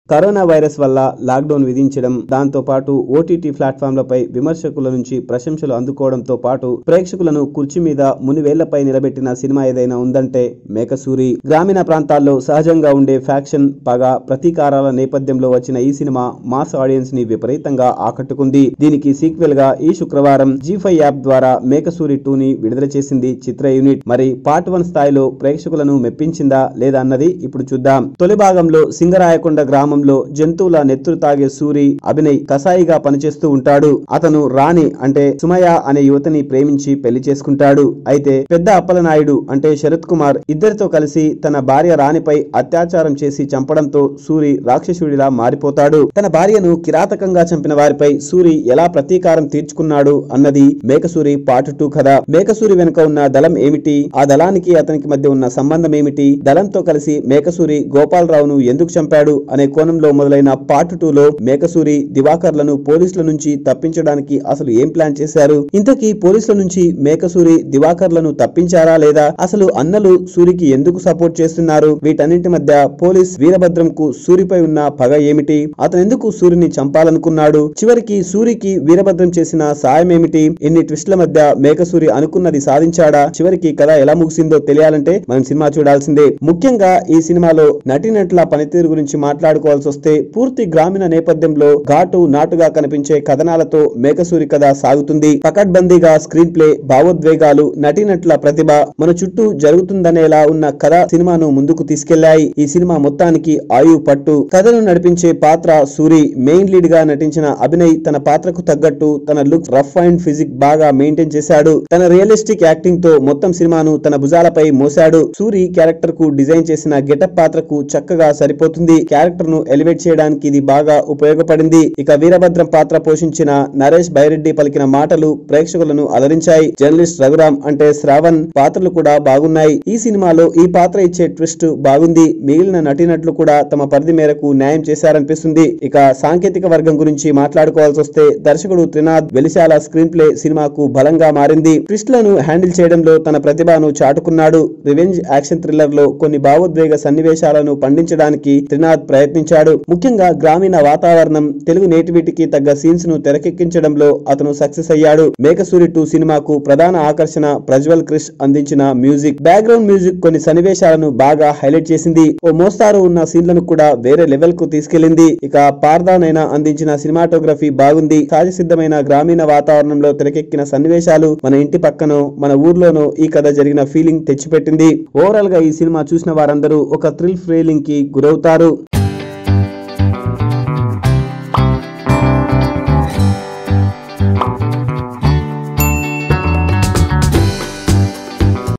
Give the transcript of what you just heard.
corona virus వల్ల lockdown విధించడం దాంతో పాటు ఓటీటీ ప్లాట్ఫామ్లపై విమర్శకుల నుంచి ప్రశంసలు అందుకోవడంతో పాటు ప్రేక్షకులను కుర్చీ మీద మునివేళ్లపై నిలబెట్టిన సినిమా ఏదైనా ఉందంటే మేకసూరి గ్రామీణ ప్రాంతాల్లో సహజంగా ఉండే ఫ్యాక్షన్ పగ ప్రతీకారాల నేపథ్యంలో వచ్చిన ఈ సినిమా మాస్ ఆడియన్స్ ని విపరీతంగా ఆకట్టుకుంది దీనికి సీక్వెల్ గా ఈ శుక్రవారం జీ ఫైవ్ యాప్ ద్వారా మేకసూరి టూ ని విడుదల చేసింది చిత్ర యూనిట్ మరి పార్ట్ వన్ స్థాయిలో ప్రేక్షకులను మెప్పించిందా లేదా అన్నది ఇప్పుడు చూద్దాం తొలి భాగంలో సింగరాయకొండ గ్రామంలో జంతువుల నెత్తురు తాగే సూరి అభినయ్ కసాయిగా పనిచేస్తూ ఉంటాడు అతను రాణి అంటే సుమయ అనే యువతిని ప్రేమించి పెళ్లి చేసుకుంటాడు అయితే పెద్ద అప్పలనాయుడు అంటే శరత్ కుమార్ ఇద్దరితో కలిసి తన భార్య రాణిపై అత్యాచారం చేసి చంపడంతో సూరి రాక్షసుడిలా మారిపోతాడు తన భార్యను కిరాతకంగా చంపిన వారిపై సూరి ఎలా ప్రతీకారం తీర్చుకున్నాడు అన్నది మేకసూరి పార్ట్ టూ కథ మేకసూరి వెనుక ఉన్న దళం ఏమిటి ఆ దళానికి అతనికి మధ్య ఉన్న సంబంధం ఏమిటి దళంతో కలిసి మేకసూరి గోపాలరావును ఎందుకు చంపాడు అనే కోణంలో మొదలైన పార్ట్ టూ లో మేకసూరి దివాకర్లను పోలీసుల నుంచి తప్పించడానికి అసలు ఏం ప్లాన్ చేశారు ఇంతకీ పోలీసుల నుంచి మేకసూరి దివాకర్లను తప్పించారా లేదా అసలు అన్నలు సూరికి ఎందుకు సపోర్ట్ చేస్తున్నారు వీటన్నింటి మధ్య పోలీస్ వీరభద్రంకు సూరిపై ఉన్న పగ ఏమిటి అతను ఎందుకు సూరిని చంపాలనుకున్నాడు చివరికి సూరికి వీరభద్రం చేసిన సాయం ఏమిటి ఇన్ని ట్విస్ట్ల మధ్య మేకసూరి అనుకున్నది సాధించాడా చివరికి కథ ఎలా ముగిసిందో తెలియాలంటే మనం సినిమా చూడాల్సిందే ముఖ్యంగా ఈ సినిమాలో నటినట్ల పనితీరు గురించి మాట్లాడుకోవాల్సి వస్తే పూర్తి గ్రామీణ నేపథ్యంలో ఘాటు నాటుగా కనిపించే కథనాలతో మేకసూరి కథ సాగుతుంది పకడ్బందీగా స్క్రీన్ ప్లే భావోద్వేగాలు నటినట్ల ప్రతిభ మన చుట్టూ జరుగుతుందనేలా ఉన్న కథ సినిమాను ముందుకు తీసుకెళ్లాయి ఈ సినిమా మొత్తానికి ఆయువు పట్టు కథను నడిపించే పాత్ర సూరి మెయిన్ లీడ్ గా నటించిన అభినయ్ తన పాత్రకు తగ్గట్టు తన లుక్ రఫ్ అండ్ ఫిజిక్ బాగా మెయింటైన్ చేశాడు తన రియలిస్టిక్ యాక్టింగ్ తో మొత్తం సినిమాను తన భుజాలపై మోశాడు సూరి క్యారెక్టర్ కు డిజైన్ చేసిన గెటప్ పాత్రకు చక్కగా సరిపోతుంది క్యారెక్టర్ ను ఎలివేట్ చేయడానికి ఇది బాగా ఉపయోగపడింది ఇక వీరభద్రం పాత్ర పోషించిన నరేష్ బైరెడ్డి పలికిన మాటలు ప్రేక్షకులను అలరించాయి జర్నలిస్ట్ రఘురామ్ అంటే శ్రావణ్ పాత్రలు కూడా బాగున్నాయి ఈ సినిమాలో ఈ పాత్ర ఇచ్చే ట్విస్ట్ బాగుంది మిగిలిన నటినట్లు కూడా తమ పరిధి మేరకు న్యాయం చేశారనిపిస్తుంది ఇక సాంకేతిక వర్గం గురించి మాట్లాడుకోవాల్సి వస్తే దర్శకుడు త్రినాథ్ వెలిశాల స్క్రీన్ ప్లే సినిమాకు బలంగా మారింది ట్విస్ట్లను హ్యాండిల్ చేయడంలో తన ప్రతిభను చాటుకున్నాడు రివెంజ్ యాక్షన్ థ్రిల్లర్ లో కొన్ని భావోద్వేగ సన్నివేశాలను పండించడానికి త్రినాథ్ ప్రయత్నించాడు ముఖ్యంగా గ్రామీణ వాతావరణం తెలుగు నేటివిటీకి తగ్గ సీన్స్ ను తెరకెక్కించడంలో అతను సక్సెస్ అయ్యాడు మేకసూరి టూ సినిమాకు ప్రధాన ఆకర్షణ ప్రజ్వల్ క్రిష్ అందించిన మ్యూజిక్ బ్యాక్గ్రౌండ్ మ్యూజిక్ కొన్ని సన్నివేశాలను బాగా హైలైట్ చేసింది ఓ మోస్తారు ఉన్న సీన్లను కూడా వేరే లెవెల్ కు తీసుకెళ్లింది ఇక పార్దానైనా అందించిన సినిమాటోగ్రఫీ బాగుంది సహజ సిద్ధమైన గ్రామీణ వాతావరణంలో తెరకెక్కిన సన్నివేశాలు మన ఇంటి పక్కనో మన ఊర్లోనో ఈ కథ జరిగిన ఫీలింగ్ తెచ్చిపెట్టింది ఓవరాల్ గా ఈ సినిమా చూసిన వారందరూ ఒక థ్రిల్ ఫీలింగ్ కి గురవుతారు